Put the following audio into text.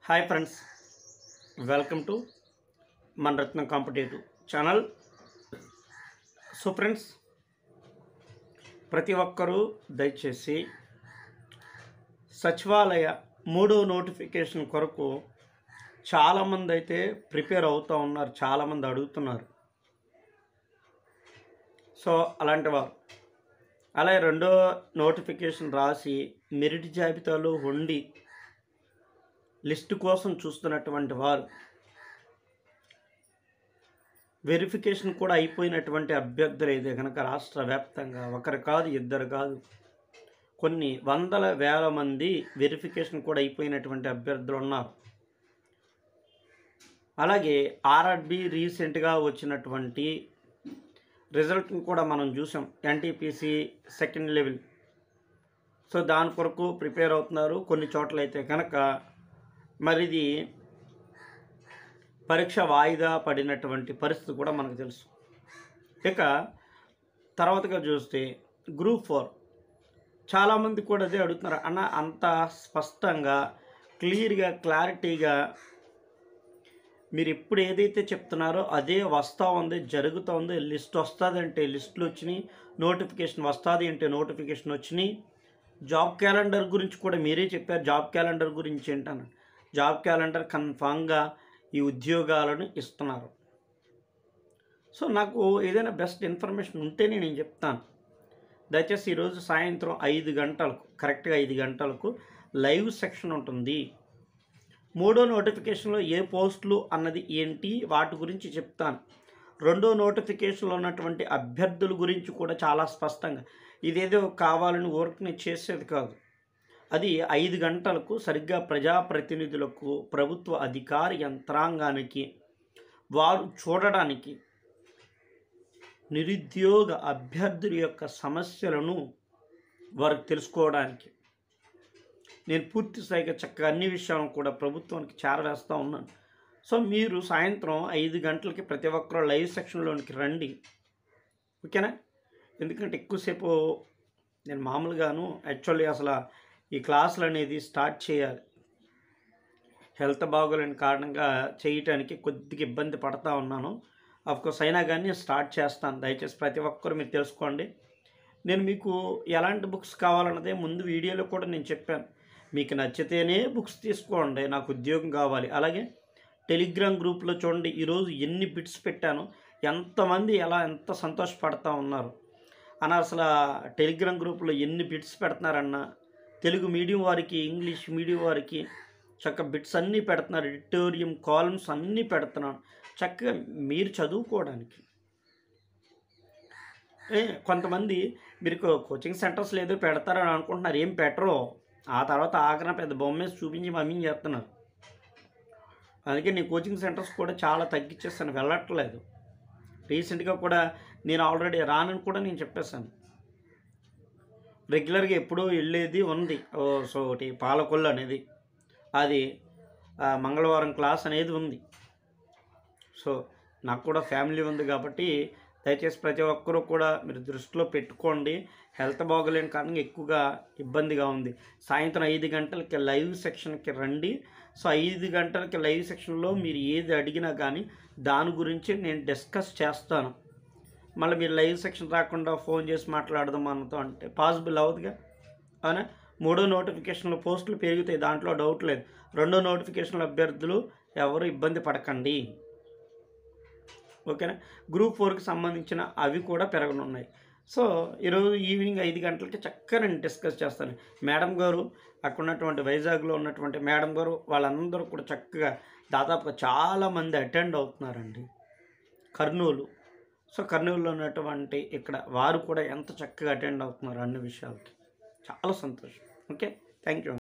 hi friends welcome to మన Ratnam competitive channel so friends ప్రతి ఒక్కరూ దయచేసి సచివాలయ మూడో నోటిఫికేషన్ కొరకు చాలామంది అయితే ప్రిపేర్ అవుతూ ఉన్నారు చాలామంది అడుగుతున్నారు సో అలాంటి వారు అలాగే రెండో నోటిఫికేషన్ రాసి మెరిట్ జాబితాలో ఉండి లిస్టు కోసం చూస్తున్నటువంటి వారు వెరిఫికేషన్ కూడా అయిపోయినటువంటి అభ్యర్థులు అయితే కనుక రాష్ట్ర వ్యాప్తంగా ఒకరు కాదు ఇద్దరు కాదు కొన్ని వందల వేల మంది వెరిఫికేషన్ కూడా అయిపోయినటువంటి అభ్యర్థులు ఉన్నారు అలాగే ఆర్ఆర్బి రీసెంట్గా వచ్చినటువంటి రిజల్ట్ని కూడా మనం చూసాం ఎన్టీపీసీ సెకండ్ లెవెల్ సో దాని కొరకు ప్రిపేర్ అవుతున్నారు కొన్ని చోట్ల అయితే కనుక మరి ఇది పరీక్ష వాయిదా పడినటువంటి పరిస్థితి కూడా మనకు తెలుసు ఇక తర్వాతగా చూస్తే గ్రూప్ ఫోర్ చాలామంది కూడా అదే అడుగుతున్నారు అన్న అంత స్పష్టంగా క్లియర్గా క్లారిటీగా మీరు ఇప్పుడు ఏదైతే చెప్తున్నారో అదే వస్తూ ఉంది జరుగుతూ ఉంది లిస్ట్ వస్తుంది అంటే లిస్టులు వచ్చినాయి నోటిఫికేషన్ వస్తుంది అంటే నోటిఫికేషన్ వచ్చినాయి జాబ్ క్యాలెండర్ గురించి కూడా మీరే చెప్పారు జాబ్ క్యాలెండర్ గురించి ఏంటన్న జాబ్ క్యాలెండర్ కన్ఫామ్గా ఈ ఉద్యోగాలను ఇస్తున్నారు సో నాకు ఏదైనా బెస్ట్ ఇన్ఫర్మేషన్ ఉంటేనే నేను చెప్తాను దయచేసి ఈరోజు సాయంత్రం ఐదు గంటలకు కరెక్ట్గా ఐదు గంటలకు లైవ్ సెక్షన్ ఉంటుంది మూడో నోటిఫికేషన్లో ఏ పోస్టులు అన్నది ఏంటి వాటి గురించి చెప్తాను రెండో నోటిఫికేషన్లో ఉన్నటువంటి అభ్యర్థుల గురించి కూడా చాలా స్పష్టంగా ఇదేదో కావాలని వర్క్ని చేసేది కాదు అది ఐదు గంటలకు సరిగ్గా ప్రజాప్రతినిధులకు ప్రభుత్వ అధికార యంత్రాంగానికి వారు చూడడానికి నిరుద్యోగ అభ్యర్థుల యొక్క సమస్యలను వారికి తెలుసుకోవడానికి నేను పూర్తి స్థాయిగా చక్కగా అన్ని విషయాలను కూడా ప్రభుత్వానికి చేరవేస్తూ ఉన్నాను సో మీరు సాయంత్రం ఐదు గంటలకి ప్రతి ఒక్కరు లైవ్ సెక్షన్లోనికి రండి ఓకేనా ఎందుకంటే ఎక్కువసేపు నేను మామూలుగాను యాక్చువల్లీ అసలు ఈ క్లాసులు అనేది స్టార్ట్ చేయాలి హెల్త్ బాగోలేని కారణంగా చేయటానికి కొద్దిగా ఇబ్బంది పడతా ఉన్నాను కోర్స్ అయినా కానీ స్టార్ట్ చేస్తాను దయచేసి ప్రతి ఒక్కరు మీరు తెలుసుకోండి నేను మీకు ఎలాంటి బుక్స్ కావాలన్నదే ముందు వీడియోలో కూడా నేను చెప్పాను మీకు నచ్చితేనే బుక్స్ తీసుకోండి నాకు ఉద్యోగం కావాలి అలాగే టెలిగ్రామ్ గ్రూప్లో చూడండి ఈరోజు ఎన్ని బిట్స్ పెట్టాను ఎంతమంది ఎలా ఎంత సంతోషపడతా ఉన్నారు అని అసలు టెలిగ్రామ్ గ్రూప్లో ఎన్ని బిట్స్ పెడుతున్నారన్న తెలుగు మీడియం వారికి ఇంగ్లీష్ మీడియం వారికి చక్క బిట్స్ అన్నీ పెడుతున్నారు ఎడిటోరియం కాలమ్స్ అన్నీ పెడుతున్నాను చక్కగా మీరు చదువుకోవడానికి ఏ, కొంతమంది మీరు కో- కోచింగ్ సెంటర్స్ లేదో పెడతారని అనుకుంటున్నారు ఏం పెట్టరు ఆ తర్వాత ఆఖరణ పెద్ద బొమ్మ వేసి చూపించి మమ్మీ చేస్తున్నారు అందుకే నేను కోచింగ్ సెంటర్స్ కూడా చాలా తగ్గించేస్తాను వెళ్ళట్లేదు రీసెంట్గా కూడా నేను ఆల్రెడీ రానని కూడా నేను చెప్పేశాను రెగ్యులర్గా ఎప్పుడూ వెళ్ళేది ఉంది ఓ సో ఒకటి పాలకొల్లు అనేది అది ఆ, మంగళవారం క్లాస్ అనేది ఉంది సో నాకు కూడా ఫ్యామిలీ ఉంది కాబట్టి దయచేసి ప్రతి ఒక్కరూ కూడా మీరు దృష్టిలో పెట్టుకోండి హెల్త్ బాగోలేని కారణంగా ఎక్కువగా ఇబ్బందిగా ఉంది సాయంత్రం ఐదు గంటలకి లైవ్ సెక్షన్కి రండి సో ఐదు గంటలకి లైవ్ సెక్షన్లో మీరు ఏది అడిగినా కానీ దాని గురించి నేను డిస్కస్ చేస్తాను మళ్ళీ మీరు లైవ్ సెక్షన్ రాకుండా ఫోన్ చేసి మాట్లాడదాం మనతో అంటే పాసిబుల్ అవ్వదుగా అవునా మూడో నోటిఫికేషన్లో పోస్టులు పెరుగుతాయి దాంట్లో డౌట్ లేదు రెండో నోటిఫికేషన్లో అభ్యర్థులు ఎవరు ఇబ్బంది పడకండి ఓకేనా గ్రూప్ ఫోర్కి సంబంధించిన అవి కూడా పెరగనున్నాయి సో ఈరోజు ఈవినింగ్ ఐదు గంటలకి చక్కగా నేను డిస్కస్ చేస్తాను మేడం గారు అక్కడ ఉన్నటువంటి వైజాగ్లో ఉన్నటువంటి మేడం గారు వాళ్ళందరూ కూడా చక్కగా దాదాపుగా చాలామంది అటెండ్ అవుతున్నారండి కర్నూలు సో కర్నూలులో ఉన్నటువంటి ఇక్కడ వారు కూడా ఎంత చక్కగా అటెండ్ అవుతున్నారు అన్ని విషయాలకి చాలా సంతోషం ఓకే థ్యాంక్ యూ